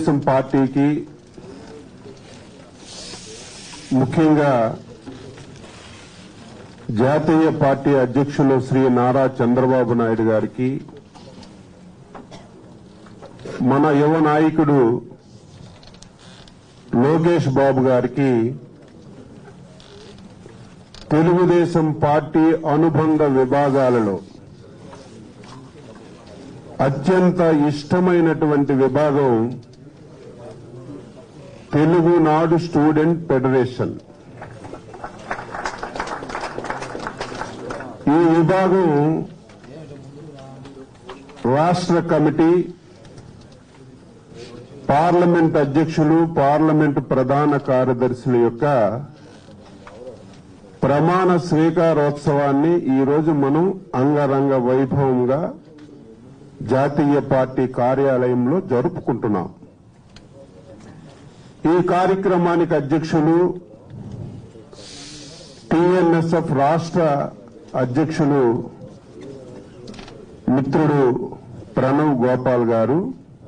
తెలుగుదేశం పార్టీకి ముఖ్యంగా జాతీయ పార్టీ అధ్యక్షులు శ్రీ నారా చంద్రబాబు నాయుడు గారికి మన యువ నాయకుడు లోకేష్ బాబు గారికి తెలుగుదేశం పార్టీ అనుబంధ విభాగాలలో అత్యంత ఇష్టమైనటువంటి విభాగం తెలుగునాడు స్టూడెంట్ ఫెడరేషన్ ఈ విభాగం రాష్ట్ర కమిటీ పార్లమెంట్ అధ్యక్షులు పార్లమెంట్ ప్రధాన కార్యదర్శుల యొక్క ప్రమాణ స్వీకారోత్సవాన్ని ఈ రోజు మనం అంగరంగ వైభవంగా జాతీయ పార్టీ కార్యాలయంలో జరుపుకుంటున్నాం ఈ కార్యక్రమానికి అధ్యక్షులు టిఎన్ఎస్ఎఫ్ రాష్ట్ర అధ్యక్షులు మిత్రుడు ప్రణవ్ గోపాల్ గారు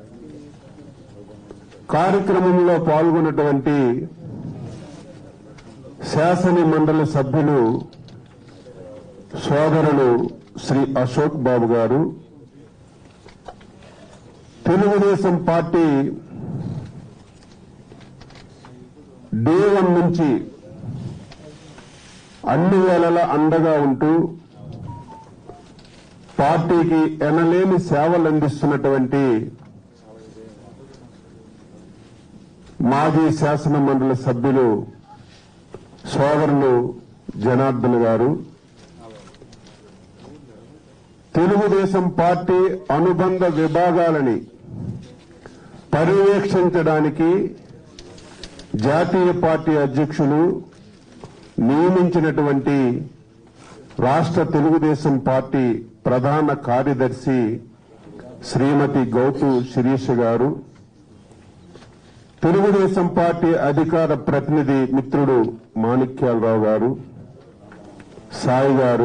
కార్యక్రమంలో పాల్గొన్నటువంటి శాసన మండలి సభ్యులు సోదరులు శ్రీ అశోక్ బాబు గారు తెలుగుదేశం పార్టీ డే వన్ నుంచి అన్ని వేళలా అండగా ఉంటూ పార్టీకి ఎనలేని సేవలు అందిస్తున్నటువంటి మాజీ శాసన మండలి సభ్యులు సోదరులు జనార్దన్ గారు తెలుగుదేశం పార్టీ అనుబంధ విభాగాలని పర్యవేక్షించడానికి జాతీయ పార్టీ అధ్యక్షులు నియమించినటువంటి రాష్ట్ర తెలుగుదేశం పార్టీ ప్రధాన కార్యదర్శి శ్రీమతి గౌతు శిరీష గారు తెలుగుదేశం పార్టీ అధికార ప్రతినిధి మిత్రుడు మాణిక్యాలరావు గారు సాయి గారు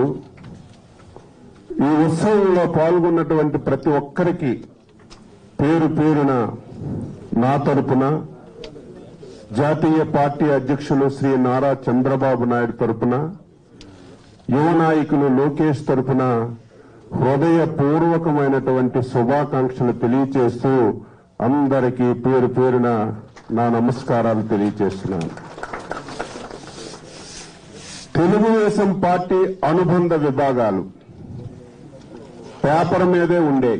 ఈ ఉత్సవంలో పాల్గొన్నటువంటి ప్రతి ఒక్కరికి పేరు పేరున నా తరపున జాతీయ పార్టీ అధ్యక్షులు శ్రీ నారా చంద్రబాబు నాయుడు తరపున యువ నాయకులు లోకేష్ తరపున హృదయపూర్వకమైనటువంటి శుభాకాంక్షలు తెలియచేస్తూ అందరికీ పేరు పేరున నా నమస్కారాలు తెలియజేస్తున్నాను తెలుగుదేశం పార్టీ అనుబంధ విభాగాలు పేపర్ మీదే ఉండేవి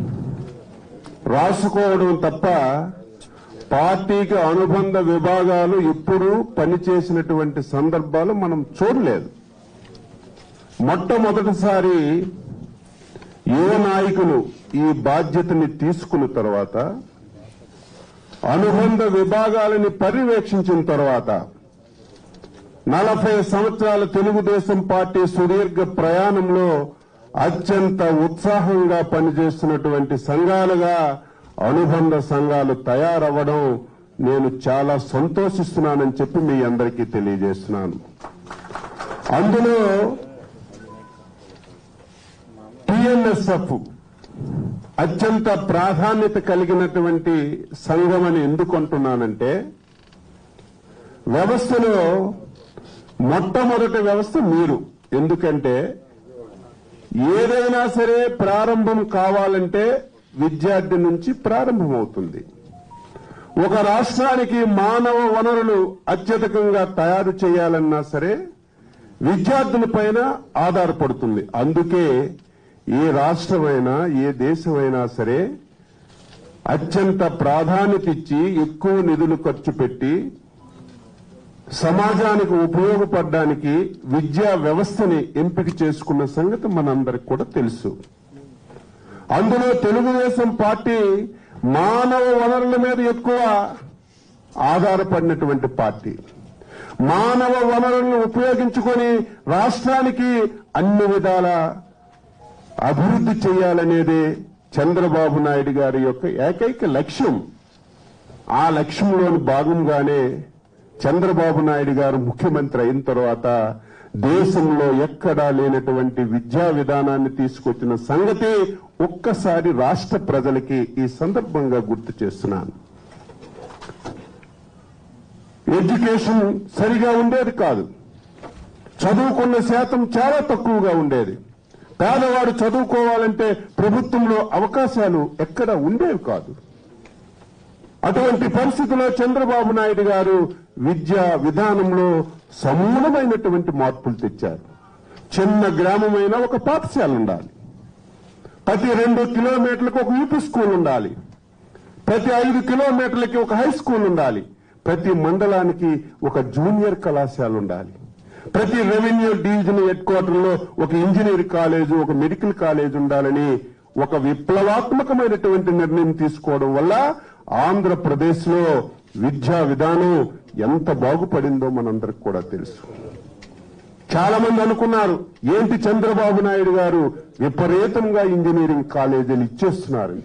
రాసుకోవడం తప్ప పార్టీకి అనుబంధ విభాగాలు ఎప్పుడూ పనిచేసినటువంటి సందర్భాలు మనం చూడలేదు మొట్టమొదటిసారి యువ నాయకులు ఈ బాధ్యతని తీసుకున్న తర్వాత అనుబంధ విభాగాలని పర్యవేక్షించిన తర్వాత నలభై సంవత్సరాల తెలుగుదేశం పార్టీ సుదీర్ఘ ప్రయాణంలో అత్యంత ఉత్సాహంగా పనిచేస్తున్నటువంటి సంఘాలుగా అనుబంధ సంఘాలు తయారవ్వడం నేను చాలా సంతోషిస్తున్నానని చెప్పి మీ అందరికీ తెలియజేస్తున్నాను అందులో టిఎన్ఎస్ఎఫ్ అత్యంత ప్రాధాన్యత కలిగినటువంటి సంఘం అని ఎందుకు అంటున్నానంటే వ్యవస్థలో మొట్టమొదటి వ్యవస్థ మీరు ఎందుకంటే ఏదైనా సరే ప్రారంభం కావాలంటే విద్యార్థి నుంచి ప్రారంభమవుతుంది ఒక రాష్ట్రానికి మానవ వనరులు అత్యధికంగా తయారు చేయాలన్నా సరే విద్యార్థుల పైన ఆధారపడుతుంది అందుకే ఏ రాష్ట్రమైనా ఏ దేశమైనా సరే అత్యంత ప్రాధాన్యత ఇచ్చి ఎక్కువ నిధులు ఖర్చు పెట్టి సమాజానికి ఉపయోగపడడానికి విద్యా వ్యవస్థని ఎంపిక చేసుకున్న సంగతి మనందరికి కూడా తెలుసు అందులో తెలుగుదేశం పార్టీ మానవ వనరుల మీద ఎక్కువ ఆధారపడినటువంటి పార్టీ మానవ వనరులను ఉపయోగించుకొని రాష్ట్రానికి అన్ని విధాల అభివృద్ధి చేయాలనేదే చంద్రబాబు నాయుడు గారి యొక్క ఏకైక లక్ష్యం ఆ లక్ష్యంలోని భాగంగానే చంద్రబాబు నాయుడు గారు ముఖ్యమంత్రి అయిన తర్వాత దేశంలో ఎక్కడా లేనటువంటి విద్యా విధానాన్ని తీసుకొచ్చిన సంగతి ఒక్కసారి రాష్ట్ర ప్రజలకి ఈ సందర్భంగా గుర్తు చేస్తున్నాను ఎడ్యుకేషన్ సరిగా ఉండేది కాదు చదువుకున్న శాతం చాలా తక్కువగా ఉండేది పేదవాడు చదువుకోవాలంటే ప్రభుత్వంలో అవకాశాలు ఎక్కడ ఉండేవి కాదు అటువంటి పరిస్థితిలో చంద్రబాబు నాయుడు గారు విద్యా విధానంలో సమూలమైనటువంటి మార్పులు తెచ్చారు చిన్న గ్రామమైన ఒక పాఠశాల ఉండాలి ప్రతి రెండు కిలోమీటర్లకు ఒక యూపీ స్కూల్ ఉండాలి ప్రతి ఐదు కిలోమీటర్లకి ఒక హై స్కూల్ ఉండాలి ప్రతి మండలానికి ఒక జూనియర్ కళాశాల ఉండాలి ప్రతి రెవెన్యూ డివిజన్ హెడ్ క్వార్టర్ లో ఒక ఇంజనీర్ కాలేజ్ ఒక మెడికల్ కాలేజ్ ఉండాలని ఒక విప్లవాత్మకమైనటువంటి నిర్ణయం తీసుకోవడం వల్ల ఆంధ్రప్రదేశ్ లో విద్యా విధానం ఎంత బాగుపడిందో మనందరికి కూడా తెలుసు చాలా మంది అనుకున్నారు ఏంటి చంద్రబాబు నాయుడు గారు విపరీతంగా ఇంజనీరింగ్ కాలేజీలు ఇచ్చేస్తున్నారని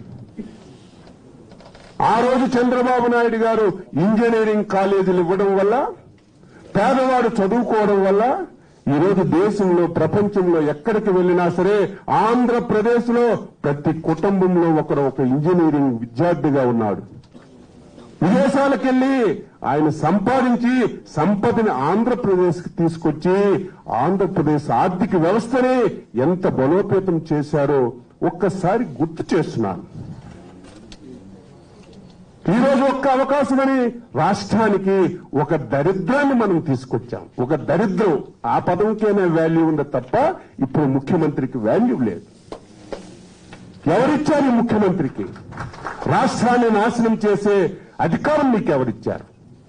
ఆ రోజు చంద్రబాబు నాయుడు గారు ఇంజనీరింగ్ కాలేజీలు ఇవ్వడం వల్ల పేదవాడు చదువుకోవడం వల్ల ఈ రోజు దేశంలో ప్రపంచంలో ఎక్కడికి వెళ్ళినా సరే ఆంధ్రప్రదేశ్ లో ప్రతి కుటుంబంలో ఒకరు ఒక ఇంజనీరింగ్ విద్యార్థిగా ఉన్నాడు విదేశాలకెళ్లి ఆయన సంపాదించి సంపదని ఆంధ్రప్రదేశ్ కి తీసుకొచ్చి ఆంధ్రప్రదేశ్ ఆర్థిక వ్యవస్థని ఎంత బలోపేతం చేశారో ఒక్కసారి గుర్తు చేస్తున్నాను ఈ రోజు ఒక్క అవకాశమని రాష్ట్రానికి ఒక దరిద్రాన్ని మనం తీసుకొచ్చాం ఒక దరిద్రం ఆ పదంకేనే వాల్యూ ఉంది తప్ప ఇప్పుడు ముఖ్యమంత్రికి వాల్యూ లేదు ఎవరిచ్చారు ఈ ముఖ్యమంత్రికి రాష్ట్రాన్ని నాశనం చేసే అధికారం మీకు ఎవరిచ్చారు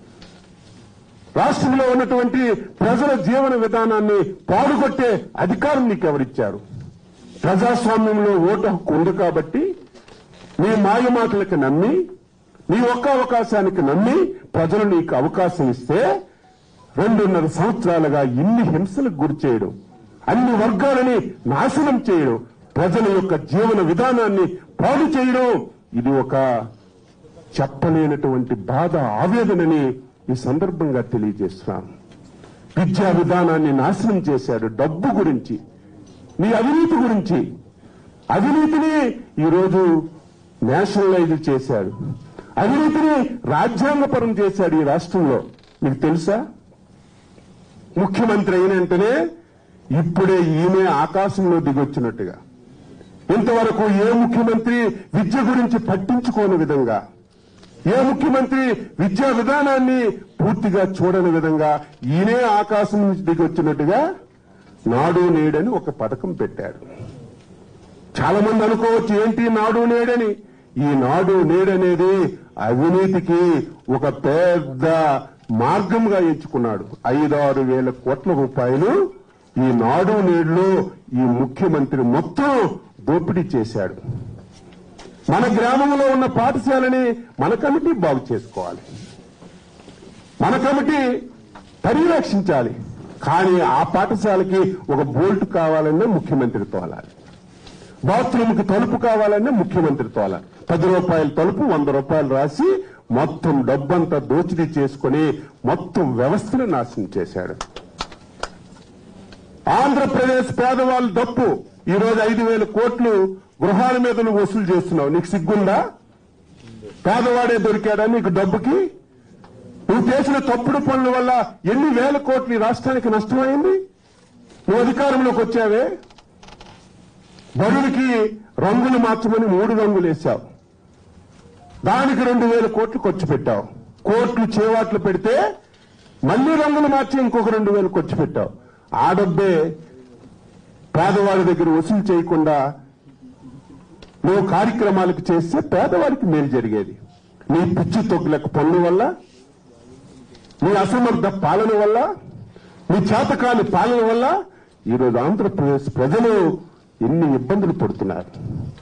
రాష్ట్రంలో ఉన్నటువంటి ప్రజల జీవన విధానాన్ని పాడుకొట్టే అధికారం నీకు ఎవరిచ్చారు ప్రజాస్వామ్యంలో ఓటు హక్కు ఉంది కాబట్టి నీ మాయ మాటలకు నమ్మి నీ ఒక్క అవకాశానికి నమ్మి ప్రజలు నీకు అవకాశం ఇస్తే రెండున్నర సంవత్సరాలుగా ఇన్ని హింసలకు గురి చేయడం అన్ని వర్గాలని నాశనం చేయడం ప్రజల యొక్క జీవన విధానాన్ని పాడు చేయడం ఇది ఒక చెప్పలేనటువంటి బాధ ఆవేదనని ఈ సందర్భంగా తెలియజేస్తున్నాను విద్యా విధానాన్ని నాశనం చేశాడు డబ్బు గురించి నీ అవినీతి గురించి అవినీతిని ఈరోజు నేషనలైజ్ చేశాడు అవినీతిని రాజ్యాంగపరం చేశాడు ఈ రాష్ట్రంలో మీకు తెలుసా ముఖ్యమంత్రి అయిన వెంటనే ఇప్పుడే ఈమె ఆకాశంలో దిగొచ్చినట్టుగా ఇంతవరకు ఏ ముఖ్యమంత్రి విద్య గురించి పట్టించుకోని విధంగా ఏ ముఖ్యమంత్రి విద్యా విధానాన్ని పూర్తిగా చూడని విధంగా ఈయనే ఆకాశం నుంచి దిగొచ్చినట్టుగా నాడు నేడని ఒక పథకం పెట్టాడు చాలా మంది అనుకోవచ్చు ఏంటి నాడు నేడని ఈ నాడు నేడనేది అవినీతికి ఒక పెద్ద మార్గంగా ఎంచుకున్నాడు ఐదారు వేల కోట్ల రూపాయలు ఈ నాడు నేడులో ఈ ముఖ్యమంత్రి మొత్తం దోపిడీ చేశాడు మన గ్రామంలో ఉన్న పాఠశాలని మన కమిటీ బాగు చేసుకోవాలి మన కమిటీ పర్యవేక్షించాలి కానీ ఆ పాఠశాలకి ఒక బోల్ట్ కావాలన్నా ముఖ్యమంత్రి తోలాలి బాత్రూమ్కి తలుపు కావాలన్నా ముఖ్యమంత్రి తోలాలి పది రూపాయల తలుపు వంద రూపాయలు రాసి మొత్తం డబ్బంతా దోచిడీ చేసుకుని మొత్తం వ్యవస్థను నాశనం చేశాడు ఆంధ్రప్రదేశ్ పేదవాళ్ళ డప్పు ఈ రోజు ఐదు వేల కోట్లు గృహాల మీద నువ్వు వసూలు చేస్తున్నావు నీకు సిగ్గుందా పేదవాడే దొరికాడా నీకు డబ్బుకి నువ్వు చేసిన తప్పుడు పనుల వల్ల ఎన్ని వేల కోట్లు ఈ రాష్ట్రానికి నష్టమైంది నువ్వు అధికారంలోకి వచ్చావే బరువుకి రంగులు మార్చమని మూడు రంగులు వేశావు దానికి రెండు వేల కోట్లు ఖర్చు పెట్టావు కోట్లు చేవాట్లు పెడితే మళ్లీ రంగులు మార్చి ఇంకొక రెండు వేలు ఖర్చు పెట్టావు ఆ డబ్బే పేదవాడి దగ్గర వసూలు చేయకుండా నువ్వు కార్యక్రమాలకు చేస్తే పేదవాడికి మేలు జరిగేది నీ పిచ్చి తొగ్గులకు పన్ను వల్ల నీ అసమర్థ పాలన వల్ల నీ చేతకాని పాలన వల్ల ఈరోజు ఆంధ్రప్రదేశ్ ప్రజలు ఎన్ని ఇబ్బందులు పడుతున్నారు